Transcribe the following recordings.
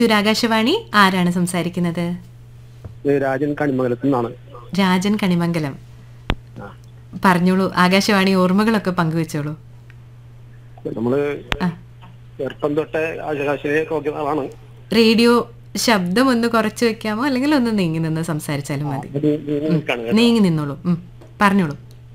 ഒരു ആകാശവാണി ആരാണ് സംസാരിക്കുന്നത് ഇത് രാജൻ കണിമംഗലത്തു നിന്നാണ് രാജൻ കണിമംഗലം ആ. പറഞ്ഞോളൂ ആകാശവാണി ഓർമ്മകളൊക്കെ പങ്കുവെച്ചോളൂ നമ്മള് ആ. ചെറുപ്പം തൊട്ടേ ആകാശവാണിയെ നോക്കുന്ന ആളാണ് റേഡിയോ ശബ്ദം ഒന്ന് കുറച്ച് വെക്കാമോ അല്ലെങ്കിൽ ഒന്ന് നീങ്ങി നിന്ന് സംസാരിച്ചാലും മതി ഇത് ഇത് നിൽക്കാണ് കേട്ടോ. നീങ്ങി നിന്നോളൂ ഉം. പറഞ്ഞോളൂ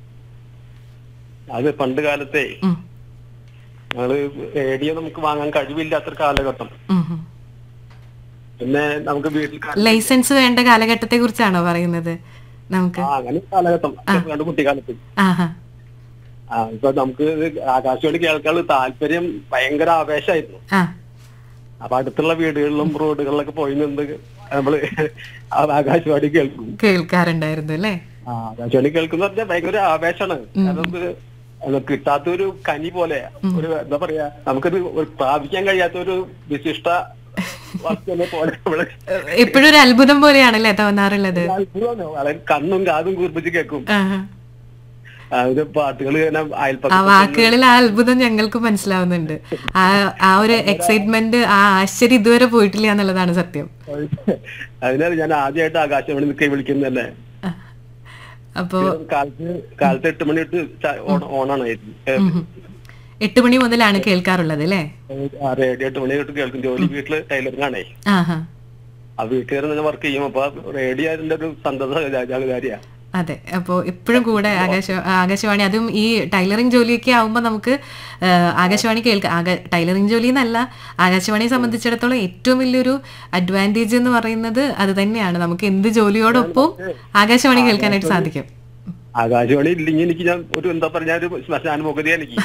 അത് പണ്ട് കാലത്തെ ഉം. ഞങ്ങള് റേഡിയോ നമുക്ക് വാങ്ങാൻ കഴിവില്ലാത്തൊരു കാലഘട്ടം ഉം, ഉം. പിന്നെ നമുക്ക് വീട്ടിൽ ക- ലൈസൻസ് വേണ്ട കാലഘട്ടത്തെ കുറിച്ചാണോ പറയുന്നത് നമുക്ക് ആ അങ്ങനെ ഒരു കാലഘട്ടം രണ്ട് കുട്ടിക്കാലത്ത് ആഹാ ആ ഇപ്പൊ നമുക്ക് ഇത് ആകാശവാണി കേൾക്കാനുള്ള താല്പര്യം ഭയങ്കര ആവേശമായിരുന്നു ആ അപ്പൊ അടുത്തുള്ള വീടുകളിലും റോഡുകളിലൊക്കെ പോയി നിന്ന് നമ്മള് ആ ആകാശവാണി കേൾക്കും കേൾക്കാറുണ്ടായിരുന്നു അല്ലേ ആ ആകാശവാണി കേൾക്കുന്ന പറഞ്ഞാൽ ഭയങ്കര ആവേശമാണ് കാരണം ഇത് അത് കിട്ടാത്ത ഒരു കനി പോലെ ഒരു എന്താ പറയാ നമുക്കത് ഒരു പ്രാപിക്കാൻ കഴിയാത്ത ഒരു വിശിഷ്ട വസ്തുവിനെ പോലെ നമ്മള് എപ്പോഴും ഒരു അത്ഭുതം പോലെയാണല്ലേ തോന്നാറുള്ളത് അത്ഭുതമാണ്. വളരെ കണ്ണും കാതും കൂർപ്പിച്ച് കേൾക്കും ആഹാ. ആ, ഇത് പാട്ടുകൾ ഇങ്ങനെ ആ അയൽപ്പക്കം വാക്കുകളിൽ ആ അത്ഭുതം ഞങ്ങൾക്ക് മനസ്സിലാവുന്നുണ്ട് ആ ആ ഒരു എക്സൈറ്റ്മെന്റ് ആ ആശ്ചര്യം ഇതുവരെ പോയിട്ടില്ല എന്നുള്ളതാണ് സത്യം അതിനാൽ ഞാൻ ആദ്യമായിട്ട് ആകാശവാണി നിൽക്കി വിളിക്കുന്നതല്ലേ ആ. അപ്പോ കാലത്ത് കാലത്ത് എട്ട് മണി തൊട്ട് ച- ഓൺ- ഓണാണായിരുന്നു ഉം. എട്ട് മണി മുതലാണ് കേൾക്കാറുള്ളത് അല്ലേ ആ റേഡിയോ എട്ട് മണി തൊട്ട് കേൾക്കും ജോലി വീട്ടില് ടൈലറിംഗ് ആണേ ആഹാ ആ വീട്ടുകാർ തന്നെ വർക്ക് ചെയ്യും അപ്പൊ റേഡിയോ അതിന്റെ ഒരു സന്തത കാര്യ അതെ അപ്പോൾ എപ്പോഴും കൂടെ ആകാശ ആകാശവാണി അതും ഈ ടൈലറിംഗ് ജോലിയൊക്കെ ആവുമ്പോൾ നമുക്ക് ആ, ആകാശവാണി കേൾക്കാം ആകാ ടൈലറിംഗ് ജോലി എന്നല്ല ആകാശവാണിയെ സംബന്ധിച്ചിടത്തോളം ഏറ്റവും വലിയൊരു അഡ്വാൻറ്റേജ് എന്ന് പറയുന്നത് അത് തന്നെയാണ് നമുക്ക് എന്ത് ജോലിയോടൊപ്പം ആകാശവാണി കേൾക്കാനായിട്ട് സാധിക്കും ആകാശവാണി ഇല്ലെങ്കിൽ എനിക്ക് ഞാൻ ഒരു എന്താ പറഞ്ഞ ഒരു ശ്മശാനുമുഖത എനിക്ക്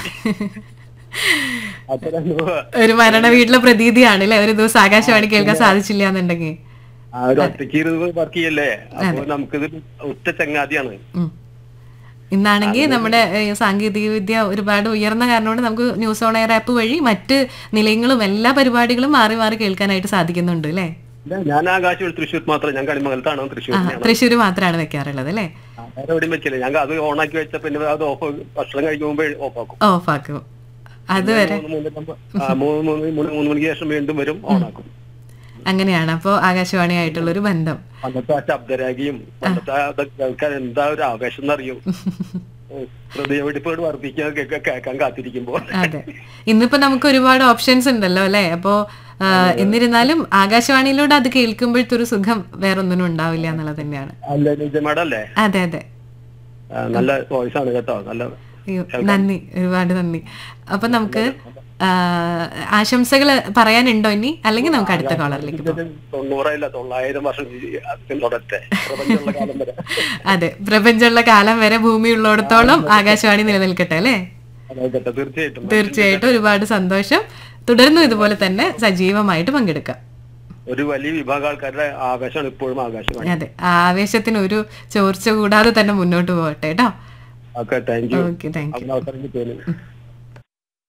അത്ര അനുഭവ ഒരു മരണ വീട്ടിലെ പ്രതീതിയാണ് അല്ലേ ഒരു ദിവസം ആകാശവാണി കേൾക്കാൻ സാധിച്ചില്ല എന്നുണ്ടെങ്കിൽ ആ ഒരു ഒറ്റയ്ക്ക് ഇരുന്ന് വർക്ക് ചെയ്യല്ലേ അപ്പൊ നമുക്കിത് ഒറ്റ ചങ്ങാതിയാണ് ഉം. ഇന്നാണെങ്കിൽ നമ്മുടെ ഏഹ്, സാങ്കേതിക വിദ്യ ഒരുപാട് ഉയർന്ന കാരണം കൊണ്ട് നമുക്ക് ന്യൂസ് ഓൺ എയർ ആപ്പ് വഴി മറ്റ് നിലയങ്ങളും എല്ലാ പരിപാടികളും മാറി മാറി കേൾക്കാനായിട്ട് സാധിക്കുന്നുണ്ട് അല്ലേ ഇല്ല, ഞാൻ ആകാശവാണി തൃശ്ശൂർ മാത്രം ഞാൻ കണിമംഗലത്താണ് തൃശ്ശൂർ ആ തൃശ്ശൂർ മാത്രമാണ് വെക്കാറുള്ളത് അല്ലേ ആ, വേറെ എവിടെയും വെച്ചില്ല ഞാൻ അത് ഓണാക്കി വെച്ച പിന്നെ അത് ഓഫ് ഭക്ഷണം കഴിക്കുമ്പോ ഓഫ് ആക്കും ഓഫാക്കും അതുവരെ മൂന്ന് മൂന്നര ആ, മൂന്ന് മൂന്ന് മൂന്ന് മൂന്ന് മണിക്ക് ശേഷം വീണ്ടും വരും ഓണാക്കും അങ്ങനെയാണ് അപ്പോൾ ആകാശവാണിയായിട്ടുള്ള ഒരു ബന്ധം പണ്ടത്തെ ആ ശബ്ദരാഗിയും പണ്ടത്തെ ആ അതൊക്കെ കേൾക്കാൻ എന്താ ഒരു ആവേശം എന്നറിയും ഹൃദയവെടിപ്പോട് വർദ്ധിക്കാൻ കേൾക്കാൻ കേൾക്കാൻ കാത്തിരിക്കുമ്പോ അതെ ഇന്നിപ്പോ നമുക്ക് ഒരുപാട് ഓപ്ഷൻസ് ഉണ്ടല്ലോ അല്ലേ അപ്പോ ആ, എന്നിരുന്നാലും ആകാശവാണിയിലൂടെ അത് കേൾക്കുമ്പോഴത്തെ ഒരു സുഖം വേറൊന്നിനും ഉണ്ടാവില്ല എന്നുള്ളത് തന്നെയാണ് അല്ല നിജമാടം അല്ലേ അതെ അതെ ആ, നല്ല വോയിസ് ആണ് കേട്ടോ നല്ല അയ്യോ നന്ദി ഒരുപാട് നന്ദി അപ്പൊ നമുക്ക് ആ, ആശംസകൾ പറയാനുണ്ടോ ഇനി അല്ലെങ്കിൽ നമുക്ക് അടുത്ത കോളറിലേക്ക് പോകാം തൊണ്ണൂറല്ല തൊള്ളായിരം വർഷം തുടരട്ടെ പ്രപഞ്ചമുള്ള കാലം വരെ അതെ പ്രപഞ്ചമുള്ള കാലം വരെ ഭൂമി ഉള്ളിടത്തോളം ആകാശവാണി നിലനിൽക്കട്ടെ അല്ലേ അതായിക്കോട്ടെ തീർച്ചയായിട്ടും തീർച്ചയായിട്ടും ഒരുപാട് സന്തോഷം തുടർന്നും ഇതുപോലെ തന്നെ സജീവമായിട്ട് പങ്കെടുക്കാം ഒരു വലിയ വിഭാഗം ആൾക്കാരുടെ ആവേശമാണ് ഇപ്പോഴും ആകാശവാണി അതെ ആ ആവേശത്തിന് ഒരു ചോർച്ച കൂടാതെ തന്നെ മുന്നോട്ട് പോകട്ടെ കേട്ടോ okay thank you okay thank you അവസരം കിട്ടിയതിന്